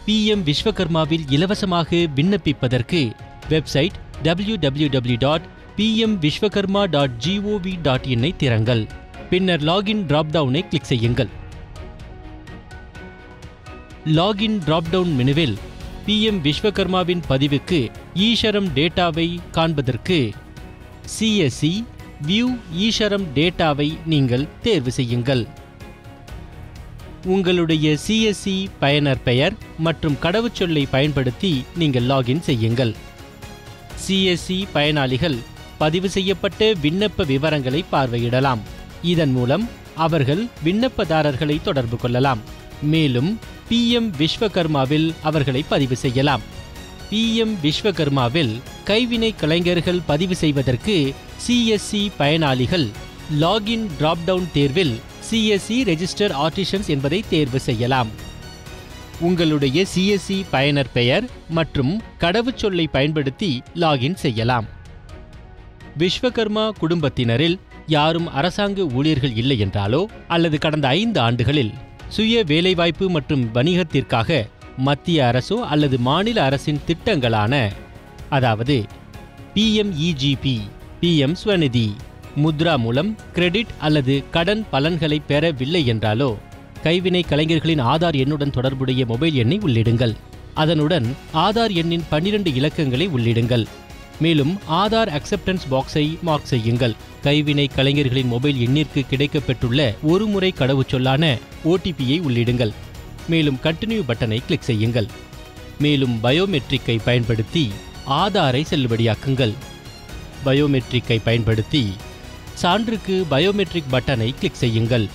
PM விஸ்வகர்மாவில் இலவசமாக விண்ணப்பிப்பதற்கு website www.pmvishwakarma.gov.in dot PM Vishwakarma dot gov dot இன்னை திறங்கள் பின்னர் லாகின் டிராப்டவுனை கிளிக் செய்யுங்கள் லாகின் டிராப்டவுன் மெனுவில் பிஎம் விஸ்வகர்மாவின் பதிவுக்கு ஈஷரம் டேட்டாவை காண்பதற்கு சிஎஸ்சி வியூ ஈஷரம் டேட்டாவை நீங்கள் தேர்வு செய்யுங்கள் உங்களுடைய சிஎஸ்சி பயனர் பெயர் மற்றும் கடவுச்சொல்லை பயன்படுத்தி நீங்கள் லாகின் செய்யுங்கள் சிஎஸ்சி பயனாளிகள் பதிவு செய்யப்பட்ட விண்ணப்ப விவரங்களை பார்வையிடலாம் இதன் மூலம் அவர்கள் விண்ணப்பதாரர்களை தொடர்பு கொள்ளலாம் மேலும் பிஎம் விஸ்வகர்மாவில் அவர்களை பதிவு செய்யலாம் பிஎம் விஸ்வகர்மாவில் கைவினை கலைஞர்கள் பதிவு செய்வதற்கு சிஎஸ்சி பயனாளிகள் லாகின் டிராப்டவுன் தேர்வில் சிஎஸ்சி ரெஜிஸ்டர் ஆர்டிஷன்ஸ் என்பதை தேர்வு செய்யலாம் உங்களுடைய சிஎஸ்சி பயனர் பெயர் மற்றும் கடவுச்சொல்லை பயன்படுத்தி லாகின் செய்யலாம் விஸ்வகர்மா குடும்பத்தினரில் யாரும் அரசாங்க ஊழியர்கள் இல்லை என்றாலோ அல்லது கடந்த ஐந்து ஆண்டுகளில் சுய வேலைவாய்ப்பு மற்றும் வணிகத்திற்காக மத்திய அரசோ அல்லது மாநில அரசின் திட்டங்களான அதாவது பிஎம்இஜிபி பிஎம் ஸ்வநிதி முத்ரா மூலம் கிரெடிட் அல்லது கடன் பலன்களை பெறவில்லை என்றாலோ கைவினை கலைஞர்களின் ஆதார் எண்ணுடன் தொடர்புடைய மொபைல் எண்ணை உள்ளிடுங்கள் அதனுடன் ஆதார் எண்ணின் 12 இலக்கங்களை உள்ளிடுங்கள் மேலும் ஆதார் அக்செப்டன்ஸ் பாக்ஸை மார்க் செய்யுங்கள் கைவினை கலைஞர்களின் மொபைல் எண்ணிற்கு கிடைக்கப்பெற்றுள்ள ஒரு முறை கடவுச்சொல்லான ஓடிபியை உள்ளிடுங்கள் மேலும் கண்டினியூ பட்டனை கிளிக் செய்யுங்கள் மேலும் பயோமெட்ரிக்கை பயன்படுத்தி ஆதாரை செல்லுபடியாக்குங்கள் பயோமெட்ரிக்கை பயன்படுத்தி சான்றுக்கு பயோமெட்ரிக் பட்டனை கிளிக் செய்யுங்கள்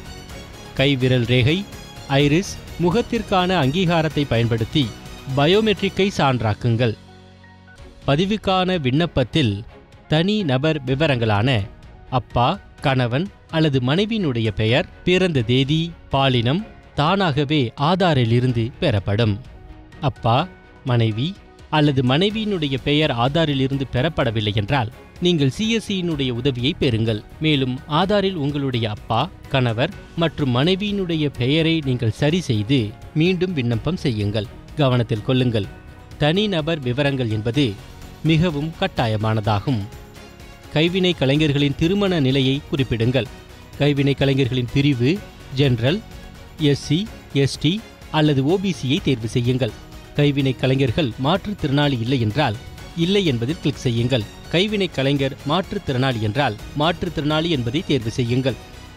கைவிரல் ரேகை ஐரிஸ் முகத்திற்கான அங்கீகாரத்தை பயன்படுத்தி பயோமெட்ரிக்கை சான்றாக்குங்கள் பதிவுக்கான விண்ணப்பத்தில் தனி நபர் விவரங்களான அப்பா கணவன் அல்லது மனைவியினுடைய பெயர் பிறந்த தேதி பாலினம் தானாகவே ஆதாரிலிருந்து பெறப்படும் அப்பா மனைவி அல்லது மனைவியினுடைய பெயர் ஆதாரிலிருந்து பெறப்படவில்லை என்றால் நீங்கள் சிஎஸ்சியினுடைய உதவியை பெறுங்கள் மேலும் ஆதாரில் உங்களுடைய அப்பா கணவர் மற்றும் மனைவியினுடைய பெயரை நீங்கள் சரி செய்து மீண்டும் விண்ணப்பம் செய்யுங்கள் கவனத்தில் கொள்ளுங்கள் தனிநபர் விவரங்கள் என்பது மிகவும் கட்டாயமானதாகும் கைவினை கலைஞர்களின் திருமண நிலையை குறிப்பிடுங்கள் கைவினை கலைஞர்களின் பிரிவு ஜெனரல் எஸ்சி எஸ்டி அல்லது ஓபிசியை தேர்வு செய்யுங்கள் கைவினை கலைஞர்கள் மாற்றுத்திறனாளி இல்லை என்றால் இல்லை என்பதில் கிளிக் செய்யுங்கள் கைவினை கலைஞர் மாற்றுத்திறனாளி என்றால் மாற்றுத்திறனாளி என்பதை தேர்வு செய்யுங்கள்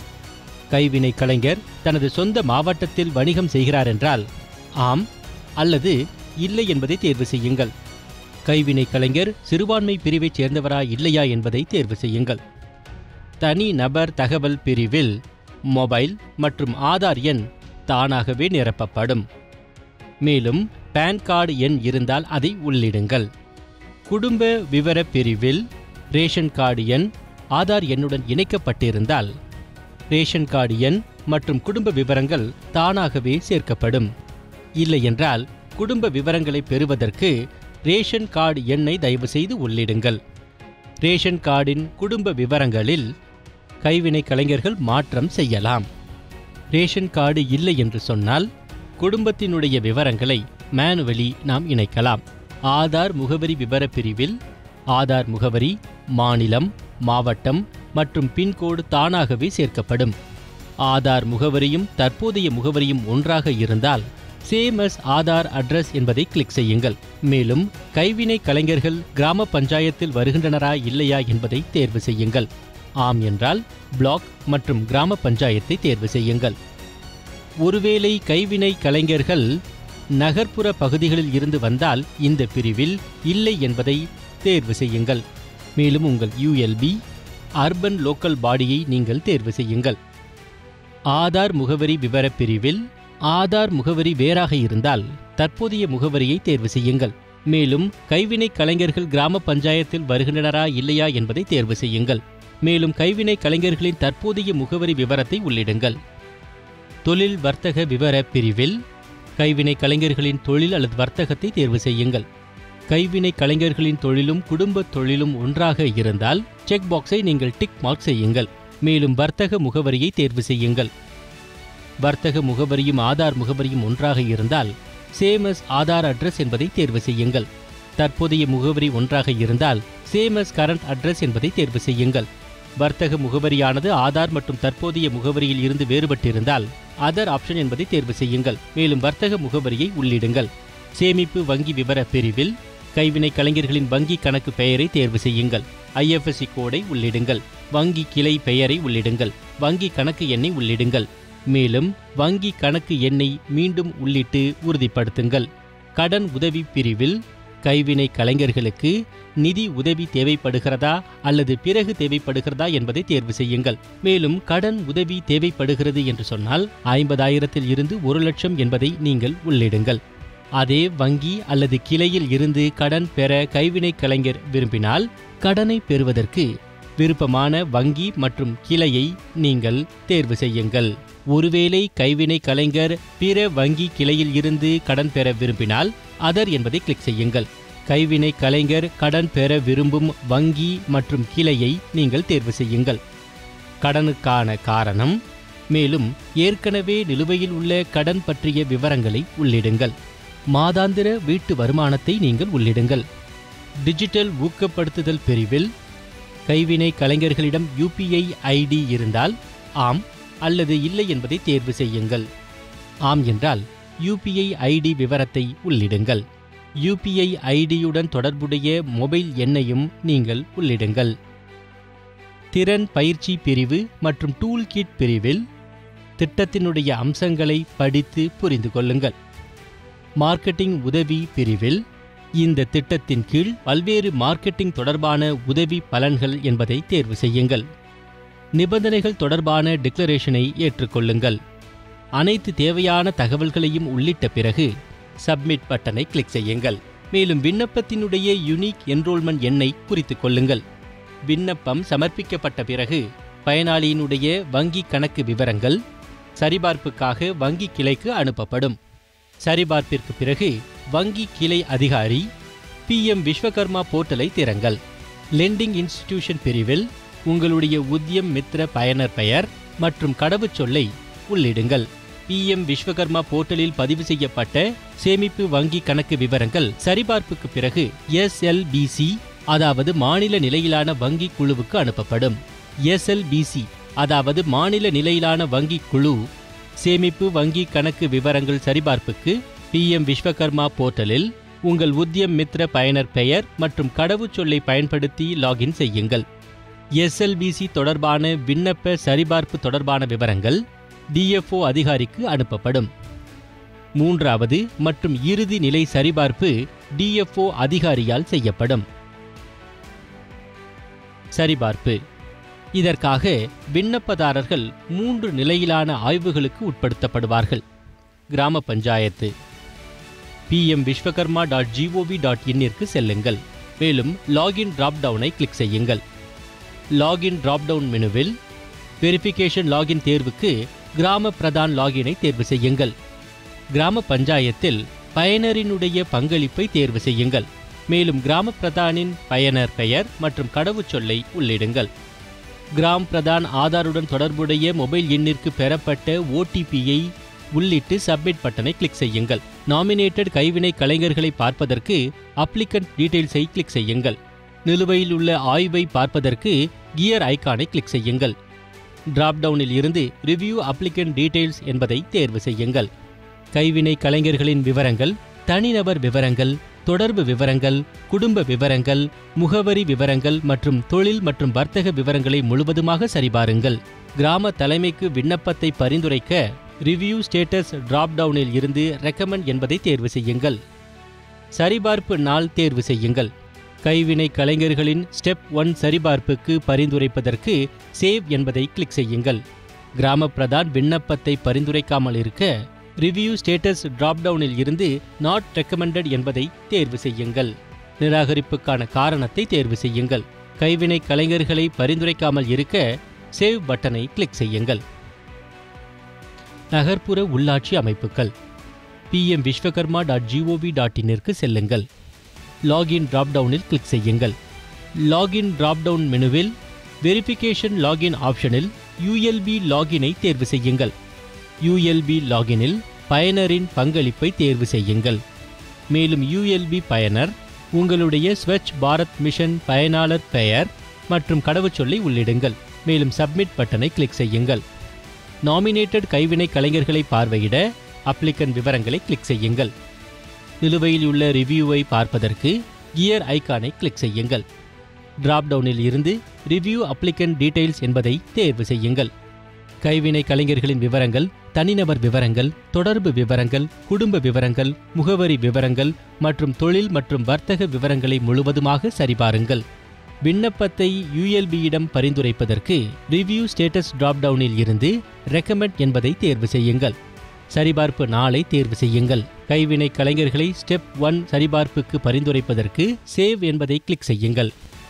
கைவினை கலைஞர் தனது சொந்த மாவட்டத்தில் வணிகம் செய்கிறார் என்றால் ஆம் அல்லது இல்லை என்பதை தேர்வு செய்யுங்கள் கைவினை கலைஞர் சிறுபான்மை பிரிவைச் சேர்ந்தவரா இல்லையா என்பதை தேர்வு செய்யுங்கள் தனி நபர் தகவல் பிரிவில் மொபைல் மற்றும் ஆதார் எண் தானாகவே நிரப்பப்படும் மேலும் பான் கார்டு எண் இருந்தால் அதை உள்ளிடுங்கள் குடும்ப விவர பிரிவில் ரேஷன் கார்டு எண் ஆதார் எண்ணுடன் இணைக்கப்பட்டிருந்தால் ரேஷன் கார்டு எண் மற்றும் குடும்ப விவரங்கள் தானாகவே சேர்க்கப்படும் இல்லையென்றால் குடும்ப விவரங்களை பெறுவதற்கு ரேஷன் கார்டு எண்ணை தயவு செய்து உள்ளிடுங்கள் ரேஷன் கார்டின் குடும்ப விவரங்களில் கைவினை கலைஞர்கள் மாற்றம் செய்யலாம் ரேஷன் கார்டு இல்லை என்று சொன்னால் குடும்பத்தினுடைய விவரங்களை மேனுவலி நாம் இணைக்கலாம் ஆதார் முகவரி விவர பிரிவில் ஆதார் முகவரி மாநிலம் மாவட்டம் மற்றும் பின்கோடு தானாகவே சேர்க்கப்படும் ஆதார் முகவரியும் தற்போதைய முகவரியும் ஒன்றாக இருந்தால் சேம் அஸ் ஆதார் அட்ரஸ் என்பதை கிளிக் செய்யுங்கள் மேலும் கைவினை கலைஞர்கள் கிராம பஞ்சாயத்தில் வருகின்றனரா இல்லையா என்பதை தேர்வு செய்யுங்கள் ஆம் என்றால் பிளாக் மற்றும் கிராம பஞ்சாயத்தை தேர்வு செய்யுங்கள் ஒருவேளை கைவினை கலைஞர்கள் நகர்ப்புற பகுதிகளில் இருந்து வந்தால் இந்த பிரிவில் இல்லை என்பதை தேர்வு செய்யுங்கள் மேலும் உங்கள் யூஎல்பி அர்பன் லோக்கல் பாடியை நீங்கள் தேர்வு செய்யுங்கள் ஆதார் முகவரி விவர பிரிவில் ஆதார் முகவரி வேறாக இருந்தால் தற்போதைய முகவரியை தேர்வு செய்யுங்கள் மேலும் கைவினை கலைஞர்கள் கிராம பஞ்சாயத்தில் வருகின்றனரா இல்லையா என்பதை தேர்வு செய்யுங்கள் மேலும் கைவினை கலைஞர்களின் தற்போதைய முகவரி விவரத்தை உள்ளிடுங்கள் தொழில் வர்த்தக விவர பிரிவில் கைவினை கலைஞர்களின் தொழில் அல்லது வர்த்தகத்தை தேர்வு செய்யுங்கள் கைவினை கலைஞர்களின் தொழிலும் குடும்ப தொழிலும் ஒன்றாக இருந்தால் செக் பாக்ஸை நீங்கள் டிக் மார்க் செய்யுங்கள் மேலும் வர்த்தக முகவரியை தேர்வு செய்யுங்கள் வர்த்தக முகவரியும் ஆதார் முகவரியும் ஒன்றாக இருந்தால் சேமஸ் ஆதார் அட்ரஸ் என்பதை தேர்வு செய்யுங்கள் தற்போதைய முகவரி ஒன்றாக இருந்தால் சேமஸ் கரண்ட் அட்ரஸ் என்பதை தேர்வு செய்யுங்கள் வர்த்தக முகவரியானது ஆதார் மற்றும் தற்போதைய முகவரியில் இருந்து வேறுபட்டிருந்தால் அதர் ஆப்ஷன் என்பதை தேர்வு செய்யுங்கள் மேலும் வர்த்தக முகவரியை உள்ளிடுங்கள் சேமிப்பு வங்கி விவர பிரிவில் கைவினை கலைஞர்களின் வங்கி கணக்கு பெயரை தேர்வு செய்யுங்கள் ஐஎஃப்எஸ்சி கோடை உள்ளிடுங்கள் வங்கி கிளை பெயரை உள்ளிடுங்கள் வங்கி கணக்கு எண்ணை உள்ளிடுங்கள் மேலும் வங்கி கணக்கு எண்ணை மீண்டும் உள்ளிட்டு உறுதிப்படுத்துங்கள் கடன் உதவி பிரிவில் கைவினை கலைஞர்களுக்கு நிதி உதவி தேவைப்படுகிறதா அல்லது பிறகு தேவைப்படுகிறதா என்பதை தேர்வு செய்யுங்கள் மேலும் கடன் உதவி தேவைப்படுகிறது என்று சொன்னால் ஐம்பதாயிரத்தில் இருந்து ஒரு லட்சம் என்பதை நீங்கள் உள்ளிடுங்கள் அதே வங்கி அல்லது கிளையில் இருந்து கடன் பெற கைவினை கலைஞர் விரும்பினால் கடனை பெறுவதற்கு விருப்பமான வங்கி மற்றும் கிளையை நீங்கள் தேர்வு செய்யுங்கள் ஒருவேளை கைவினை கலைஞர் பிற வங்கி கிளையில் இருந்து கடன் பெற விரும்பினால் அதர் என்பதை கிளிக் செய்யுங்கள் கைவினை கலைஞர் கடன் பெற விரும்பும் வங்கி மற்றும் கிளையை நீங்கள் தேர்வு செய்யுங்கள் கடனுக்கான காரணம் மேலும் ஏற்கனவே நிலுவையில் உள்ள கடன் பற்றிய விவரங்களை உள்ளிடுங்கள் மாதாந்திர வீட்டு வருமானத்தை நீங்கள் உள்ளிடுங்கள் டிஜிட்டல் ஊக்கப்படுத்துதல் பிரிவில் கைவினை கலைஞர்களிடம் யூபிஐ ஐடி இருந்தால் ஆம் அல்லது இல்லை என்பதை தேர்வு செய்யுங்கள் ஆம் என்றால் யூபிஐ ஐடி விவரத்தை உள்ளிடுங்கள் யூபிஐ ஐடியுடன் தொடர்புடைய மொபைல் எண்ணையும் நீங்கள் உள்ளிடுங்கள் திறன் பயிற்சி பிரிவு மற்றும் டூல் கிட் பிரிவில் திட்டத்தினுடைய அம்சங்களை படித்து புரிந்து கொள்ளுங்கள் மார்க்கெட்டிங் உதவி பிரிவில் இந்த திட்டத்தின் கீழ் பல்வேறு மார்க்கெட்டிங் தொடர்பான உதவி பலன்கள் என்பதை தேர்வு செய்யுங்கள் நிபந்தனைகள் தொடர்பான டிக்ளரேஷனை ஏற்றுக்கொள்ளுங்கள் அனைத்து தேவையான தகவல்களையும் உள்ளிட்ட பிறகு சப்மிட் பட்டனை கிளிக் செய்யுங்கள் மேலும் விண்ணப்பத்தினுடைய யுனிக் என்ரோல்மெண்ட் எண்ணை குறித்துக் கொள்ளுங்கள் விண்ணப்பம் சமர்ப்பிக்கப்பட்ட பிறகு பயனாளியினுடைய வங்கி கணக்கு விவரங்கள் சரிபார்ப்புக்காக வங்கி கிளைக்கு அனுப்பப்படும் சரிபார்ப்பிற்கு பிறகு வங்கி கிளை அதிகாரி பிஎம் விஸ்வகர்மா போர்ட்டலை திறங்கள் லெண்டிங் இன்ஸ்டிடியூஷன் பிரிவில் உங்களுடைய உத்தியம் மித்ர பயனர் பெயர் மற்றும் கடவுச்சொல்லை உள்ளிடுங்கள் பிஎம் விஸ்வகர்மா போர்ட்டலில் பதிவு செய்யப்பட்ட சேமிப்பு வங்கி கணக்கு விவரங்கள் சரிபார்ப்புக்கு பிறகு எஸ்எல்பிசி அதாவது மாநில நிலையிலான வங்கி குழுவுக்கு அனுப்பப்படும் எஸ்எல்பிசி அதாவது மாநில நிலையிலான வங்கி குழு சேமிப்பு வங்கி கணக்கு விவரங்கள் சரிபார்ப்புக்கு பிஎம் விஸ்வகர்மா போர்ட்டலில் உங்கள் உத்தியம் மித்ர பயனர் பெயர் மற்றும் கடவுச்சொல்லை பயன்படுத்தி லாகின் செய்யுங்கள் எஸ்எல்பிசி தொடர்பான விண்ணப்ப சரிபார்ப்பு தொடர்பான விவரங்கள் டிஎஃப்ஓ அதிகாரிக்கு அனுப்பப்படும் மூன்றாவது மற்றும் இறுதி நிலை சரிபார்ப்பு டிஎஃப்ஓ அதிகாரியால் செய்யப்படும் சரிபார்ப்பு இதற்காக விண்ணப்பதாரர்கள் மூன்று நிலையிலான ஆய்வுகளுக்கு உட்படுத்தப்படுவார்கள் கிராம panchayat PM Vishwakarma dot gov dot இன்னிற்கு செல்லுங்கள் மேலும் லாகின் டிராப் டவுனை கிளிக் செய்யுங்கள் லாகின் டிராப் டவுன் மெனுவில் வெரிஃபிகேஷன் லாகின் தேர்வுக்கு கிராம பிரதான் லாகினை தேர்வு செய்யுங்கள் கிராம பஞ்சாயத்தில் பயனரினுடைய பங்களிப்பை தேர்வு செய்யுங்கள் மேலும் கிராம பிரதானின் பயனர் பெயர் மற்றும் கடவுச்சொல்லை உள்ளிடுங்கள் கிராம் பிரதான் ஆதாருடன் தொடர்புடைய மொபைல் எண்ணிற்கு பெறப்பட்ட ஓடிபியை உள்ளிட்டு சப்மிட் பட்டனை கிளிக் செய்யுங்கள் நாமினேட்டட் கைவினை கலைஞர்களை பார்ப்பதற்கு அப்ளிகன்ட் டீடைல்ஸை கிளிக் செய்யுங்கள் நிலுவையில் உள்ள ஆய்வை பார்ப்பதற்கு கியர் ஐகானை கிளிக் செய்யுங்கள் டிராப் டவுனில் இருந்து ரிவ்யூ அப்ளிகன்ட் டீடைல்ஸ் என்பதை தேர்வு செய்யுங்கள் கைவினை கலைஞர்களின் விவரங்கள் தனிநபர் விவரங்கள் தொடர்பு விவரங்கள் குடும்ப விவரங்கள் முகவரி விவரங்கள் மற்றும் தொழில் மற்றும் வர்த்தக விவரங்களை முழுவதுமாக சரிபாருங்கள் கிராம தலைமைக்கு விண்ணப்பத்தை பரிந்துரைக்க ரிவ்யூ ஸ்டேட்டஸ் டிராப் டவுனில் இருந்து ரெக்கமெண்ட் என்பதை தேர்வு செய்யுங்கள் சரிபார்ப்பு நாள் தேர்வு செய்யுங்கள் கைவினை கலைஞர்களின் ஸ்டெப் ஒன் சரிபார்ப்புக்கு பரிந்துரைப்பதற்கு சேவ் என்பதை கிளிக் செய்யுங்கள் கிராம பிரதான் விண்ணப்பத்தை பரிந்துரைக்காமல் இருக்க ரிவ்யூ ஸ்டேட்டஸ் டிராப் டவுனில் இருந்து நாட் ரெக்கமெண்டட் என்பதை தேர்வு செய்யுங்கள் நிராகரிப்புக்கான காரணத்தை தேர்வு செய்யுங்கள் கைவினை கலைஞர்களை பரிந்துரைக்காமல் இருக்க சேவ் பட்டனை கிளிக் செய்யுங்கள் நகர்ப்புற உள்ளாட்சி அமைப்புகள் PM Vishwakarma dot gov dot இன்னிற்கு செல்லுங்கள் லாகின் டிராப் டவுனில் கிளிக் செய்யுங்கள் லாகின் டிராப் டவுன் மெனுவில் வெரிஃபிகேஷன் லாகின் ஆப்ஷனில் யூஎல்பி லாகினை தேர்வு செய்யுங்கள் யூஎல்பி லாகினில் பயனரின் பங்களிப்பை தேர்வு செய்யுங்கள் மேலும் யூஎல்பி பயனர் உங்களுடைய ஸ்வச் பாரத் மிஷன் பயனாளர் பெயர் மற்றும் கடவுச்சொல்லை உள்ளிடுங்கள் மேலும் சப்மிட் பட்டனை கிளிக் செய்யுங்கள் நாமினேட்டட் கைவினை கலைஞர்களை பார்வையிட அப்ளிகன் விவரங்களை கிளிக் செய்யுங்கள் நிலுவையில் உள்ள ரிவ்யூவை பார்ப்பதற்கு கியர் ஐகானை கிளிக் செய்யுங்கள் டிராப் டவுனில் இருந்து ரிவ்யூ அப்ளிகன் டீடைல்ஸ் என்பதை தேர்வு செய்யுங்கள் கைவினை கலைஞர்களின் விவரங்கள் தனிநபர் விவரங்கள் தொடர்பு விவரங்கள் குடும்ப விவரங்கள் முகவரி விவரங்கள் மற்றும் தொழில் மற்றும் வர்த்தக விவரங்களை முழுவதுமாக சரிபாருங்கள் விண்ணப்பத்தை யுஎல்பியிடம் பரிந்துரைப்பதற்கு ரிவ்யூ ஸ்டேட்டஸ் டிராப் டவுனில் இருந்து ரெக்கமெண்ட் என்பதை தேர்வு செய்யுங்கள் சரிபார்ப்பு நாளை தேர்வு செய்யுங்கள் கைவினை கலைஞர்களை ஸ்டெப் ஒன் சரிபார்ப்புக்கு பரிந்துரைப்பதற்கு சேவ் என்பதை கிளிக் செய்யுங்கள்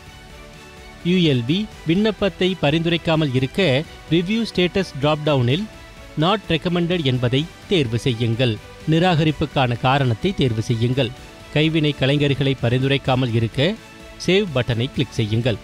யுஎல்பி விண்ணப்பத்தை பரிந்துரைக்காமல் இருக்க ரிவ்யூ ஸ்டேட்டஸ் டிராப் டவுனில் நாட் ரெக்கமெண்டட் என்பதை தேர்வு செய்யுங்கள் நிராகரிப்புக்கான காரணத்தை தேர்வு செய்யுங்கள் கைவினை கலைஞர்களை பரிந்துரைக்காமல் இருக்க சேவ் பட்டனை கிளிக் செய்யுங்கள்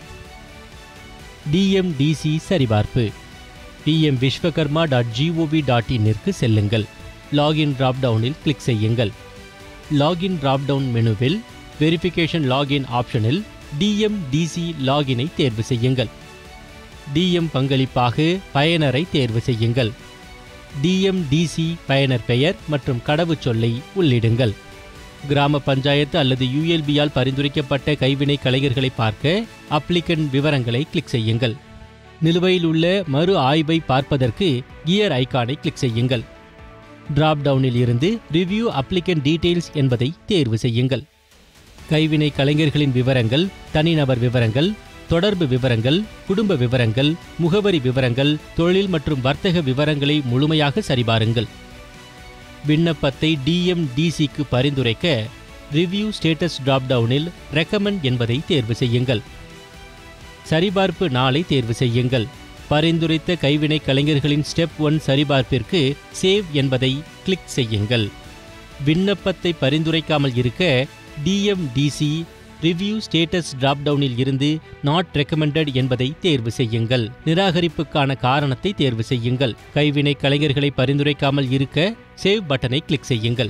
டிஎம்டிசி சரிபார்ப்பு PM Vishwakarma dot gov dot இன்னிற்கு செல்லுங்கள் லாகின் டிராப் டவுனில் கிளிக் செய்யுங்கள் லாகின் டிராப் டவுன் மெனுவில் வெரிஃபிகேஷன் லாகின் ஆப்ஷனில் டிஎம்டிசி லாகினை தேர்வு செய்யுங்கள் டிஎம் பங்களிப்பாக பயனரை தேர்வு செய்யுங்கள் டிஎம்டிசி பயனர் பெயர் மற்றும் கடவுச்சொல்லை உள்ளிடுங்கள் கிராம பஞ்சாயத்து அல்லது யுஎல்பியால் பரிந்துரைக்கப்பட்ட கைவினை கலைஞர்களை பார்க்க அப்ளிகன் விவரங்களை கிளிக் செய்யுங்கள் நிலுவையில் உள்ள மறு ஆய்வை பார்ப்பதற்கு கியர் ஐகானை கிளிக் செய்யுங்கள் டிராப் டவுனில் இருந்து ரிவ்யூ அப்ளிகன் டீடைல்ஸ் என்பதை தேர்வு செய்யுங்கள் கைவினை கலைஞர்களின் விவரங்கள் தனிநபர் விவரங்கள் தொடர்பு விவரங்கள் குடும்ப விவரங்கள் முகவரி விவரங்கள் தொழில் மற்றும் வர்த்தக விவரங்களை முழுமையாக சரிபாருங்கள் விண்ணப்பத்தை டிஎம்டிசிக்கு பரிந்துரைக்க ரிவ்யூ ஸ்டேட்டஸ் டிராப் டவுனில் ரெக்கமெண்ட் என்பதை தேர்வு செய்யுங்கள் சரிபார்ப்பு நாளை தேர்வு செய்யுங்கள் பரிந்துரைத்த கைவினை கலைஞர்களின் ஸ்டெப் ஒன் சரிபார்ப்பிற்கு சேவ் என்பதை கிளிக் செய்யுங்கள் விண்ணப்பத்தை பரிந்துரைக்காமல் இருக்க டிஎம்டிசி ரிவ்யூ ஸ்டேட்டஸ் டிராப் டவுனில் இருந்து நாட் ரெக்கமெண்டட் என்பதை தேர்வு செய்யுங்கள் நிராகரிப்புக்கான காரணத்தை தேர்வு செய்யுங்கள் கைவினை கலைஞர்களை பரிந்துரைக்காமல் இருக்க சேவ் பட்டனை கிளிக் செய்யுங்கள்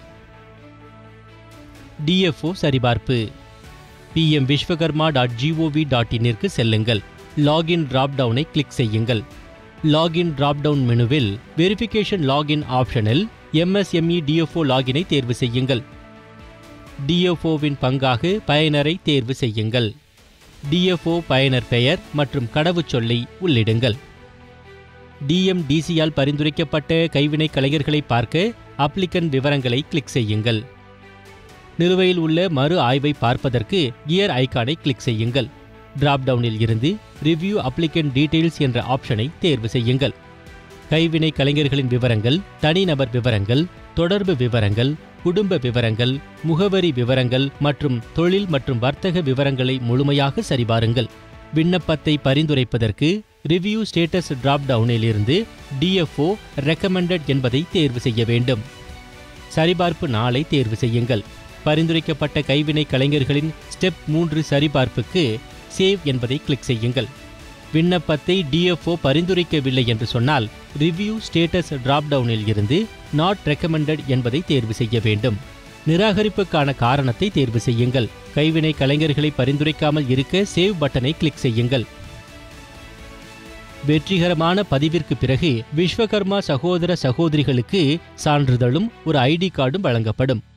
டிஎஃப்ஓ சரிபார்ப்பு PM Vishwakarma dot gov dot இன்னிற்கு செல்லுங்கள் லாகின் டிராப் டவுனை கிளிக் செய்யுங்கள் லாகின் டிராப் டவுன் மெனுவில் வெரிஃபிகேஷன் லாகின் ஆப்ஷனில் எம்எஸ்எம்இ டிஎஃப்ஓ லாகினை தேர்வு செய்யுங்கள் டிஎஃப்ஓவின் பங்காக பயனரை தேர்வு செய்யுங்கள் டிஎஃப்ஓ பயனர் பெயர் மற்றும் கடவுச்சொல்லை உள்ளிடுங்கள் டிஎம்டிசியால் பரிந்துரைக்கப்பட்ட கைவினை கலைஞர்களை பார்க்க அப்ளிகன் விவரங்களை கிளிக் செய்யுங்கள் நிலுவையில் உள்ள மறு ஆய்வை பார்ப்பதற்கு கியர் ஐகானை கிளிக் செய்யுங்கள் டிராப் டவுனில் இருந்து ரிவ்யூ அப்ளிகன் டீடைல்ஸ் என்ற ஆப்ஷனை தேர்வு செய்யுங்கள் கைவினை கலைஞர்களின் விவரங்கள் தனிநபர் விவரங்கள் தொடர்பு விவரங்கள் குடும்ப விவரங்கள் முகவரி விவரங்கள் மற்றும் தொழில் மற்றும் வர்த்தக விவரங்களை முழுமையாக சரிபாருங்கள் விண்ணப்பத்தை பரிந்துரைப்பதற்கு ரிவ்யூ ஸ்டேட்டஸ் டிராப் டவுனில் இருந்து டிஎஃப்ஓ ரெக்கமெண்டட் என்பதை தேர்வு செய்ய வேண்டும் சரிபார்ப்பு நாளை தேர்வு செய்யுங்கள் பரிந்துரைக்கப்பட்ட கைவினை கலைஞர்களின் ஸ்டெப் மூன்று சரிபார்ப்புக்கு சேவ் என்பதை கிளிக் செய்யுங்கள் விண்ணப்பத்தை டிஎஃப்ஓ பரிந்துரைக்கவில்லை என்று சொன்னால் ரிவ்யூ ஸ்டேட்டஸ் டிராப் டவுனில் இருந்து நாட் ரெக்கமெண்டட் என்பதை தேர்வு செய்ய வேண்டும் நிராகரிப்புக்கான காரணத்தை தேர்வு செய்யுங்கள் கைவினை கலைஞர்களை பரிந்துரைக்காமல் இருக்க சேவ் பட்டனை கிளிக் செய்யுங்கள் வெற்றிகரமான பதிவிற்கு பிறகு விஸ்வகர்மா சகோதர சகோதரிகளுக்கு சான்றிதழும் ஒரு ஐடி கார்டும் வழங்கப்படும்